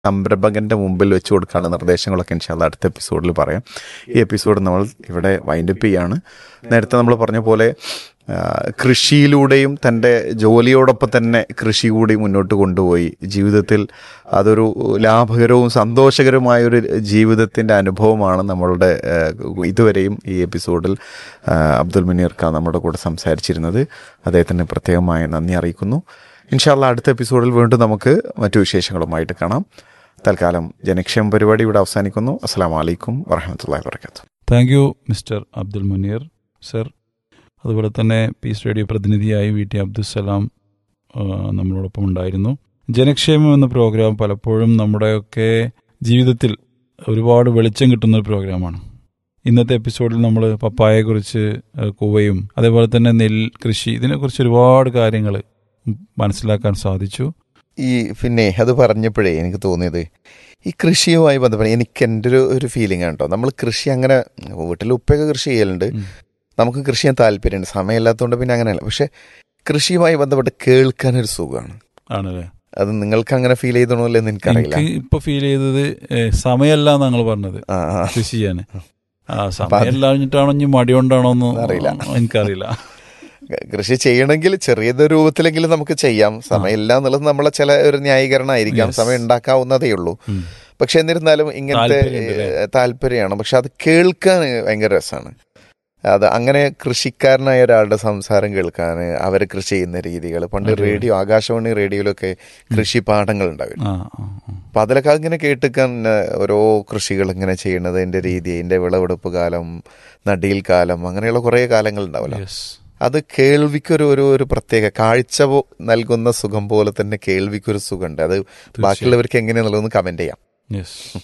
സംരംഭകന്റെ മുമ്പിൽ വെച്ച് കൊടുക്കാനുള്ള നിർദ്ദേശങ്ങളൊക്കെ ഇൻഷാല്ല അടുത്ത എപ്പിസോഡിൽ പറയാം ഈ എപ്പിസോഡ് നമ്മൾ ഇവിടെ വൈൻഡപ്പ് ചെയ്യാണ് നേരത്തെ നമ്മൾ പറഞ്ഞ പോലെ ആ, കൃഷിയിലൂടെയും തൻ്റെ ജോലിയോടൊപ്പം തന്നെ കൃഷി കൂടി മുന്നോട്ട് കൊണ്ടുപോയി ജീവിതത്തിൽ അതൊരു ലാഭകരവും സന്തോഷകരമായൊരു ജീവിതത്തിൻ്റെ അനുഭവമാണ് നമ്മളുടെ ആ, ഇതുവരെയും ഈ എപ്പിസോഡിൽ ആ, അബ്ദുൽ മുനീർ ഖാൻ നമ്മുടെ കൂടെ സംസാരിച്ചിരുന്നത് അദ്ദേഹത്തിന് പ്രത്യേകമായി നന്ദി അറിയിക്കുന്നു ഇൻഷാല്ല അടുത്ത എപ്പിസോഡിൽ വീണ്ടും നമുക്ക് മറ്റു വിശേഷങ്ങളുമായിട്ട് കാണാം തൽക്കാലം ജനക്ഷേമ പരിപാടി ഇവിടെ അവസാനിക്കുന്നു അസ്സാം വലൈക്കും വറഹമത്തല്ലാ വർക്കാത്തു thank you mister Abdul Muneer sir അതുപോലെ തന്നെ പീസ് റേഡിയോ പ്രതിനിധിയായി വി ടി അബ്ദുസലാം ആ, നമ്മളോടൊപ്പം ഉണ്ടായിരുന്നു ജനക്ഷേമം എന്ന പ്രോഗ്രാം പലപ്പോഴും നമ്മുടെയൊക്കെ ജീവിതത്തിൽ ഒരുപാട് വെളിച്ചം കിട്ടുന്ന ഒരു പ്രോഗ്രാമാണ് ഇന്നത്തെ എപ്പിസോഡിൽ നമ്മൾ പപ്പായയെക്കുറിച്ച് ആ, കൂവയും അതേപോലെ തന്നെ നെൽ കൃഷി ഇതിനെക്കുറിച്ച് ഒരുപാട് കാര്യങ്ങൾ മനസ്സിലാക്കാൻ സാധിച്ചു ഈ പിന്നെ അത് പറഞ്ഞപ്പോഴേ എനിക്ക് തോന്നിയത് ഈ കൃഷിയുമായി ബന്ധപ്പെട്ട് എനിക്ക് എൻ്റെ ഒരു ഒരു ഫീലിംഗ് ആണ് കേട്ടോ നമ്മൾ കൃഷി അങ്ങനെ വീട്ടിൽ ഉപ്പയൊക്കെ കൃഷി ചെയ്യലുണ്ട് ഉം. നമുക്ക് കൃഷി ചെയ്യാൻ താല്പര്യമുണ്ട് സമയമില്ലാത്തതുകൊണ്ട് പിന്നെ അങ്ങനെയല്ല പക്ഷെ കൃഷിയുമായി ബന്ധപ്പെട്ട് കേൾക്കാനൊരു സുഖമാണ് ആണല്ലേ അത് നിങ്ങൾക്ക് അങ്ങനെ ഫീൽ ചെയ്തണമല്ലോ എന്ന് എനിക്കറിയില്ല എനിക്ക് ഇപ്പൊ ഫീൽ ചെയ്തത് ഏ, സമയമല്ല ഞങ്ങൾ പറഞ്ഞത് ആ, ആ. കൃഷി ചെയ്യാന് ആ സമയമില്ലാഞ്ഞിട്ടാണോ ഇനി മടി കൊണ്ടാണോ എന്ന് അറിയില്ല. എനിക്കറിയില്ല കൃഷി ചെയ്യണമെങ്കിൽ ചെറിയത് രൂപത്തിലെങ്കിലും നമുക്ക് ചെയ്യാം സമയമില്ല എന്നുള്ളത് നമ്മളെ ചില ഒരു ന്യായീകരണമായിരിക്കാം Yes. സമയം ഉണ്ടാക്കാവുന്നതേ ഉള്ളൂ ഉം. പക്ഷെ എന്നിരുന്നാലും ഇങ്ങനത്തെ താല്പര്യമുണ്ട് ഏഹ്, താല്പര്യമാണ് പക്ഷെ അത് കേൾക്കാൻ ഭയങ്കര രസമാണ് അത് അങ്ങനെ കൃഷിക്കാരനായ ഒരാളുടെ സംസാരം കേൾക്കാൻ അവർ കൃഷി ചെയ്യുന്ന രീതികൾ പണ്ട് അടിപൊളി. റേഡിയോ ആകാശവാണി റേഡിയോയിലൊക്കെ കൃഷി പാഠങ്ങൾ ഉണ്ടാവും ആ ആ, ആ. അപ്പൊ അതിലൊക്കെ ഇങ്ങനെ കേട്ടിക്കാൻ ഏഹ്, ഓരോ കൃഷികൾ ഇങ്ങനെ ചെയ്യണത് അതിന്റെ രീതി അതിന്റെ വിളവെടുപ്പ് കാലം നടിയിൽ കാലം അങ്ങനെയുള്ള കുറേ കാലങ്ങൾ ഉണ്ടാവില്ല Yes. അത് കേൾവിക്കൊരു ഒരു ഒരു പ്രത്യേക കാഴ്ച പോ- നൽകുന്ന സുഖം പോലെ തന്നെ കേൾവിക്കൊരു സുഖമുണ്ട് അത് ബാക്കിയുള്ളവർക്ക് എങ്ങനെയാണെന്നുള്ളതൊന്ന് കമന്റ് ചെയ്യാം Yes.